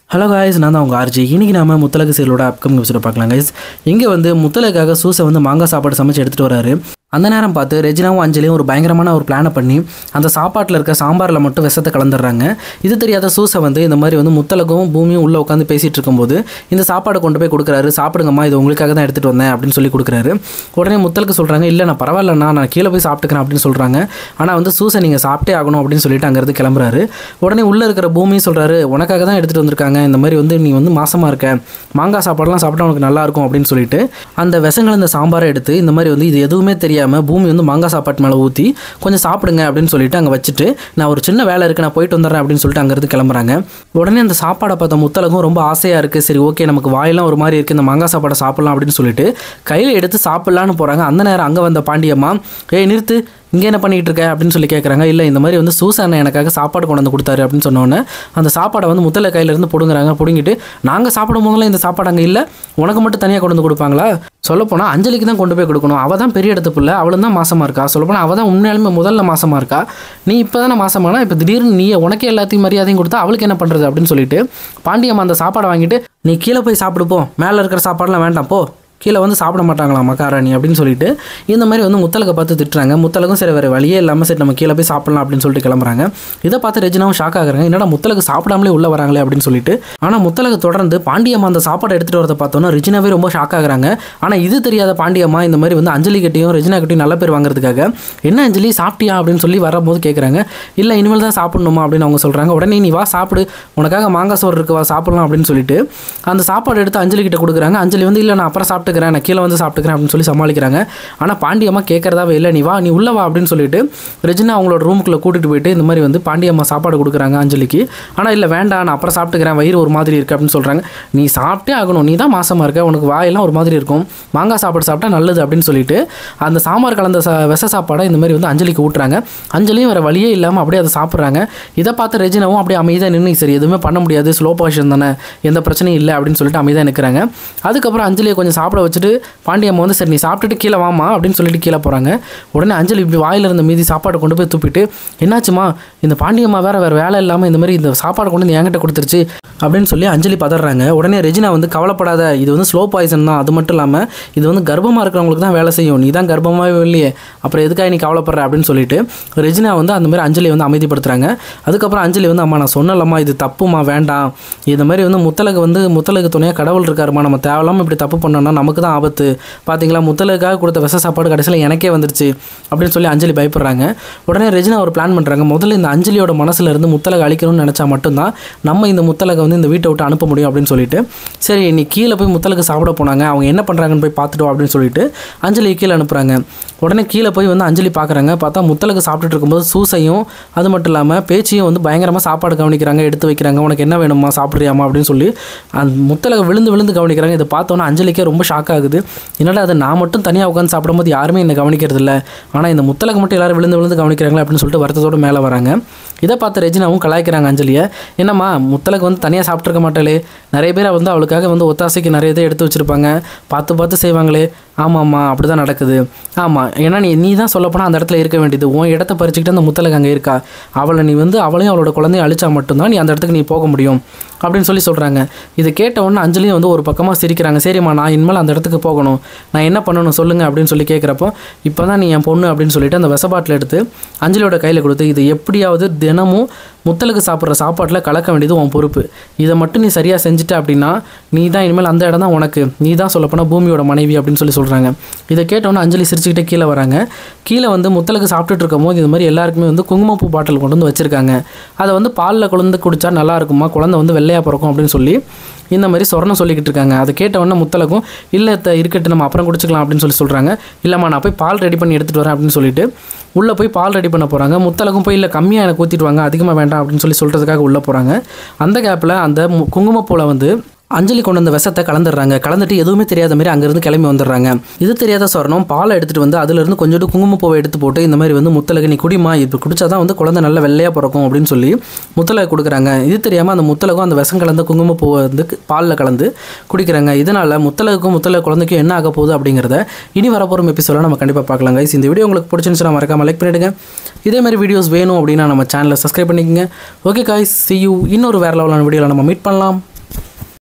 Hello guys நான் தான் உங்கள் ஆர்ஜி இன்றைக்கி நாம முத்தலகு சீரியலோட அப்கமிங் எபிசோட பார்க்கலாம் guys இங்கே வந்து முத்தலக்காக சூசை வந்து மாங்காய் சாப்பாடு சமைச்சு எடுத்துகிட்டு வராரு அந்த நேரம் பார்த்து ரெஜினாவும் அஞ்சலியும் ஒரு பயங்கரமான ஒரு பிளானை பண்ணி அந்த சாப்பாட்டில் இருக்க சாம்பாரில் மட்டும் விஷத்தை கலந்துடுறாங்க இது தெரியாத சூசை வந்து இந்த மாதிரி வந்து முத்தலகும் பூமியும் உள்ளே உட்காந்து பேசிகிட்டு இருக்கும்போது இந்த சாப்பாடை கொண்டு போய் கொடுக்குறாரு சாப்பிடுங்கம்மா இது உங்களுக்காக தான் எடுத்துகிட்டு வந்தேன் அப்படின்னு சொல்லி கொடுக்குறாரு உடனே முத்தலுக்கு சொல்கிறாங்க இல்லை நான் பரவாயில்லண்ணா நான் கீழே போய் சாப்பிட்டுக்கிறேன் அப்படின்னு சொல்கிறாங்க ஆனால் வந்து சூசை நீங்கள் சாப்பிட்டே ஆகணும் அப்படின்னு சொல்லிட்டு அங்கேருந்து கிளம்புறாரு உடனே உள்ளே இருக்கிற பூமியும் சொல்கிறாரு உனக்காக தான் எடுத்துகிட்டு வந்திருக்காங்க இந்த மாதிரி வந்து நீ வந்து மாசமாக இருக்க மாங்காய் சாப்பாடுலாம் சாப்பிட்டா உனக்கு நல்லா இருக்கும் அப்படின்னு சொல்லிட்டு அந்த விஷங்கள் இந்த சாம்பாரை எடுத்து இந்த மாதிரி வந்து இது எதுவுமே தெரியாமல் பூமி வந்து மாங்காய் சாப்பாட்டு மேலே ஊற்றி கொஞ்சம் சாப்பிடுங்க அப்படின்னு சொல்லிட்டு அங்கே வச்சுட்டு நான் ஒரு சின்ன வேலை இருக்குது நான் போயிட்டு வந்துடுறேன் அப்படின்னு சொல்லிட்டு அங்கேருந்து கிளம்புறாங்க உடனே அந்த சாப்பாடை பார்த்த முத்தலகும் ரொம்ப ஆசையாக இருக்குது சரி ஓகே நமக்கு வாயெல்லாம் ஒரு மாதிரி இருக்குது இந்த மாங்காய் சாப்பாடை சாப்பிடலாம் அப்படின்னு சொல்லிட்டு கையில் எடுத்து சாப்பிட்லான்னு போகிறாங்க அந்த நேரம் அங்கே வந்த பாண்டியம்மா ஏய் நிறுத்து இங்கே என்ன பண்ணிகிட்டு இருக்க அப்படின்னு சொல்லி கேட்குறாங்க இல்லை இந்த மாதிரி வந்து சூசானை எனக்காக சாப்பாடு கொண்டு வந்து கொடுத்தாரு அப்படின்னு சொன்னோன்னே அந்த சாப்பாடை வந்து முத்தலை கையிலேருந்து பிடுங்குறாங்க பிடுங்கிட்டு நாங்கள் சாப்பிடும் போதெல்லாம் இந்த சாப்பாடு அங்கே இல்லை உனக்கு மட்டும் தனியாக கொண்டு வந்து கொடுப்பாங்களா சொல்லப்போனால் அஞ்சலிக்கு தான் கொண்டு போய் கொடுக்கணும் அவள் தான் பெரிய இடத்து பிள்ளை அவளும் தான் மாசமாக இருக்கா சொல்லப்போனால் அவள் தான் உண்மையாலுமே முதல்ல மாசமாக இருக்கா நீ இப்போ தானே மாசமானா இப்போ திடீர்னு நீ உனக்கே எல்லாத்தையும் மரியாதையும் கொடுத்தா அவளுக்கு என்ன பண்ணுறது அப்படின்னு சொல்லிட்டு பாண்டியம்மா அந்த சாப்பாடை வாங்கிட்டு நீ கீழே போய் சாப்பிடு போ மேலே இருக்கிற சாப்பாடுலாம் வேண்டாம் போ கீழே வந்து சாப்பிட மாட்டாங்களாம் மக்காராணி அப்படின்னு சொல்லிட்டு இந்த மாதிரி வந்து முத்தலகை பார்த்து திட்டுறாங்க முத்தலகும் சரி வேறு வழியே இல்லாமல் சரி நம்ம கீழே போய் சாப்பிடலாம் அப்படின்னு சொல்லிட்டு கிளம்புறாங்க இதை பார்த்து ரெஜினாவும் ஷாக் ஆகுறாங்க என்னடா முத்தலகு சாப்பிடாமலே உள்ள வராங்களே அப்படின்னு சொல்லிட்டு ஆனால் முத்தலகு தொடர்ந்து பாண்டியம்மா அந்த சாப்பாடை எடுத்துகிட்டு வரதை பார்த்தோன்னா ரெஜினாவே ரொம்ப ஷாக் ஆகுறாங்க ஆனால் இது தெரியாத பாண்டியம்மா இந்த மாதிரி வந்து அஞ்சலி கிட்டையும் ரெஜினா கிட்டையும் நல்ல பேர் வாங்குறதுக்காக என்ன அஞ்சலி சாப்பிட்டியா அப்படின்னு சொல்லி வரும்போது கேட்குறாங்க இல்லை இனிமேல் தான் சாப்பிடணுமா அப்படின்னு அவங்க சொல்கிறாங்க உடனே நீ வா சாப்பிடு உனக்காக மாங்காய் சோறு இருக்கு வா சாப்பிடலாம் அப்படின்னு சொல்லிட்டு அந்த சாப்பாடு எடுத்து அஞ்சலி கிட்ட கொடுக்குறாங்க அஞ்சலி வந்து இல்லை நான் அப்புறம் சாப்பிட்டுக்கிறேன் நான் கீழே வந்து சாப்பிட்டுக்கிறேன் அப்படின்னு சொல்லி சமாளிக்கிறாங்க ஆனால் பாண்டியம்மா கேட்கறதாவே இல்லை நீ வா நீ உள்ள வா அப்படின்னு சொல்லிட்டு ரெஜினா அவங்களோட ரூமுக்குள்ளே கூட்டிகிட்டு போயிட்டு இந்த மாதிரி வந்து பாண்டியம்மா சாப்பாடு கொடுக்குறாங்க அஞ்சலிக்கு ஆனால் இல்லை வேண்டாம் நான் அப்புறம் சாப்பிட்டுக்கிறேன் வயிறு ஒரு மாதிரி இருக்குது அப்படின்னு சொல்கிறாங்க நீ சாப்பிட்டே ஆகணும் நீ தான் மாசமாக இருக்க உனக்கு வாயெல்லாம் ஒரு மாதிரி இருக்கும் மாங்காய் சாப்பாடு சாப்பிட்டா நல்லது அப்படின்னு சொல்லிட்டு அந்த சாம்பார் கலந்த சா விஷ சாப்பாடை இந்த மாதிரி வந்து அஞ்சலிக்கு ஊட்டுறாங்க அஞ்சலியும் வேறு வழியே இல்லாமல் அப்படியே அதை சாப்பிட்றாங்க இதை பார்த்து ரெஜினாவும் அப்படியே அமைதியாக நின்று சரி எதுவுமே பண்ண முடியாது ஸ்லோ பாஷன் தானே எந்த பிரச்சனையும் இல்லை அப்படின்னு சொல்லிட்டு அமைதியாக நிற்கிறாங்க அதுக்கப்புறம் அஞ்சலியை கொஞ்சம் சாப்பிட வச்சுட்டு பாண்டியம்மா வந்து சரி நீ சாப்பிட்டுட்டு கீழே வாமா அப்படின்னு சொல்லிட்டு கீழே போகிறாங்க உடனே அஞ்சலி இப்படி வாயில் இருந்த மீதி சாப்பாடு கொண்டு போய் துப்பிட்டு என்னாச்சுமா இந்த பாண்டியம்மா வேறு வேறு வேலை இல்லாமல் இந்த மாதிரி இந்த சாப்பாடு கொண்டு வந்து என்கிட்ட கொடுத்துருச்சு அப்படின்னு சொல்லி அஞ்சலி பதறாங்க உடனே ரெஜினா வந்து கவலைப்படாத இது வந்து ஸ்லோ பாய்சன் தான் அது மட்டும் இல்லாமல் இது வந்து கர்ப்பமாக இருக்கிறவங்களுக்கு தான் வேலை செய்யும் நீ தான் கர்ப்பமாகவே இல்லையே அப்புறம் எதுக்காக நீ கவலைப்படுற அப்படின்னு சொல்லிட்டு ரெஜினா வந்து அந்த மாதிரி அஞ்சலி வந்து அமைதிப்படுத்துறாங்க அதுக்கப்புறம் அஞ்சலி வந்து அம்மா நான் சொன்னலம்மா இது தப்புமா வேண்டாம் இந்த மாதிரி வந்து முத்தலகு வந்து முத்தலகு துணையாக கடவுள் இருக்காருமா நம்ம தேவையில்லாமல் இப்படி தப்பு பண்ணோம்னா நமக்கு தான் ஆபத்து பார்த்தீங்களா முத்தலுக்காக கொடுத்த விஷ சாப்பாடு கடைசியில் எனக்கே வந்துருச்சு அப்படின்னு சொல்லி அஞ்சலி பயப்படுறாங்க உடனே ரெஜினா ஒரு பிளான் பண்ணுறாங்க முதல்ல இந்த அஞ்சலியோட மனசுல இருந்து முத்தலகை அழிக்கணும்னு நினச்சா மட்டும்தான் நம்ம இந்த முத்தலகை வந்து இந்த வீட்டை விட்டு அனுப்ப முடியும் அப்படின்னு சொல்லிட்டு சரி நீ கீழே போய் முத்தலகு சாப்பிட போனாங்க அவங்க என்ன பண்ணுறாங்கன்னு போய் பார்த்துட்டோம் அப்படின்னு சொல்லிட்டு அஞ்சலி கீழே அனுப்புகிறாங்க உடனே கீழே போய் வந்து அஞ்சலி பார்க்குறாங்க பார்த்தா முத்தலகு சாப்பிட்டுட்டு இருக்கும்போது சூசையும் அது மட்டும் இல்லாமல் பேச்சையும் வந்து பயங்கரமாக சாப்பாடு கவனிக்கிறாங்க எடுத்து வைக்கிறாங்க உனக்கு என்ன வேணுமா சாப்பிட்றியாமா அப்படின்னு சொல்லி அந்த முத்தலகை விழுந்து விழுந்து கவனிக்கிறாங்க இதை பார்த்தோன்னா அஞ்சலிக்கே ரொம்ப ஷாக் ஆகுது என்னடா அது நான் மட்டும் தனியாக உட்காந்து சாப்பிடும்போது யாருமே என்னை கவனிக்கிறது இல்லை ஆனால் இந்த முத்தலகு மட்டும் எல்லாரும் விழுந்து விழுந்து கவனிக்கிறாங்களே அப்படின்னு சொல்லிட்டு வருத்தத்தோடு மேலே வராங்க இதை பார்த்து ரெஜினாவும் கலாய்க்கிறாங்க அஞ்சலியை என்னம்மா முத்தலகு வந்து தனியாக சாப்பிட்ருக்க மாட்டாளே நிறைய பேர் வந்து அவளுக்காக வந்து ஒத்தாசைக்கு நிறைய இதை எடுத்து வச்சுருப்பாங்க பார்த்து பார்த்து செய்வாங்களே ஆமாம்மா அப்படி தான் நடக்குது ஆமாம் ஏன்னா நீ நீ தான் சொல்லப்போனால் அந்த இடத்துல இருக்க வேண்டியது உன் இடத்த பறிச்சுக்கிட்டு அந்த முத்தலகு அங்கே இருக்கா அவளை நீ வந்து அவளையும் அவளோட குழந்தையும் அழிச்சா மட்டும்தான் நீ அந்த இடத்துக்கு நீ போக முடியும் அப்படின்னு சொல்லி சொல்கிறாங்க இது கேட்ட உடனே அஞ்சலியும் வந்து ஒரு பக்கமாக சிரிக்கிறாங்க சரிம்மா நான் இனிமேல் அந்த இடத்துக்கு போகணும் நான் என்ன பண்ணணும் சொல்லுங்கள் அப்படின்னு சொல்லி கேட்குறப்போ இப்போ தான் நீ என் பொண்ணு அப்படின்னு சொல்லிட்டு அந்த விசப்பாட்டில் எடுத்து அஞ்சலியோட கையில் கொடுத்து இது எப்படியாவது தினமும் முத்தலுக்கு சாப்பிட்ற சாப்பாட்டில் கலக்க வேண்டியது உன் பொறுப்பு இதை மட்டும் நீ சரியாக செஞ்சுட்ட அப்படின்னா நீ தான் இனிமேல் அந்த இடம் தான் உனக்கு நீ தான் சொல்லப்போனால் பூமியோட மனைவி அப்படின்னு சொல்லி சொல்கிறாங்க இதை கேட்டோன்னே அஞ்சலி சிரிச்சுக்கிட்டே கீழே வராங்க கீழே வந்து முத்தலுக்கு சாப்பிட்டுட்டு இருக்கும் போது இது மாதிரி எல்லாருக்குமே வந்து குங்குமப்பூ பாட்டில் கொண்டு வந்து வச்சுருக்காங்க அதை வந்து பாலில் குழந்து குடித்தா நல்லா இருக்குமா குழந்தை வந்து வெள்ளையாக பிறக்கும் அப்படின்னு சொல்லி இந்த மாதிரி சொரணம் சொல்லிக்கிட்டு இருக்காங்க அதை கேட்ட உடனே முத்தலக்கும் இல்லை த இருக்கட்டும் நம்ம அப்புறம் குடிச்சிக்கலாம் அப்படின்னு சொல்லி சொல்கிறாங்க இல்லைம்மா நான் போய் பால் ரெடி பண்ணி எடுத்துகிட்டு வரேன் அப்படின்னு சொல்லிட்டு உள்ளே போய் பால் ரெடி பண்ண போகிறாங்க முத்தலகும் போய் இல்லை கம்மியாக எனக்கு ஊற்றிட்டு வாங்க அதிகமாக வேண்டாம் அப்படின்னு சொல்லி சொல்கிறதுக்காக உள்ளே போகிறாங்க அந்த கேப்பில் அந்த மு- குங்குமப்பூவில் வந்து அஞ்சலி கொண்டு வந்த விஷத்தை கலந்துடுறாங்க கலந்துட்டு எதுவுமே தெரியாத மாதிரி அங்கேருந்து கிளம்பி வந்துடுறாங்க இது தெரியாத சொரணம் பாலை எடுத்துகிட்டு வந்து அதுலேருந்து கொஞ்சோண்டு குங்குமப்பூவை எடுத்து போட்டு இந்த மாதிரி வந்து முத்தலகு நீ குடிமா இப்போ குடிச்சாதான் வந்து குழந்தை நல்ல வெள்ளையாக பிறக்கும் அப்படின்னு சொல்லி முத்தலகு கொடுக்குறாங்க இது தெரியாமல் அந்த முத்தலகும் அந்த விஷம் கலந்த குங்குமப்பூவை வந்து பாலில் கலந்து குடிக்கிறாங்க இதனால் முத்தலகுக்கும் முத்தலகு குழந்தைக்கும் என்ன ஆக போகுது அப்படிங்கிறத இனி வரப்போகிற எபிசோட நம்ம கண்டிப்பாக பார்க்கலாம் guys. இந்த வீடியோ உங்களுக்கு பிடிச்சிருந்துச்சுன்னா மறக்காம லைக் பண்ணிடுங்க இதே மாதிரி வீடியோஸ் வேணும் அப்படின்னா நம்ம சேனலை சப்ஸ்கிரைப் பண்ணிக்கங்க ஓகே காய்ஸ் see you இன்னொரு வேற லெவலான வீடியோவில் நம்ம மீட் பண்ணலாம்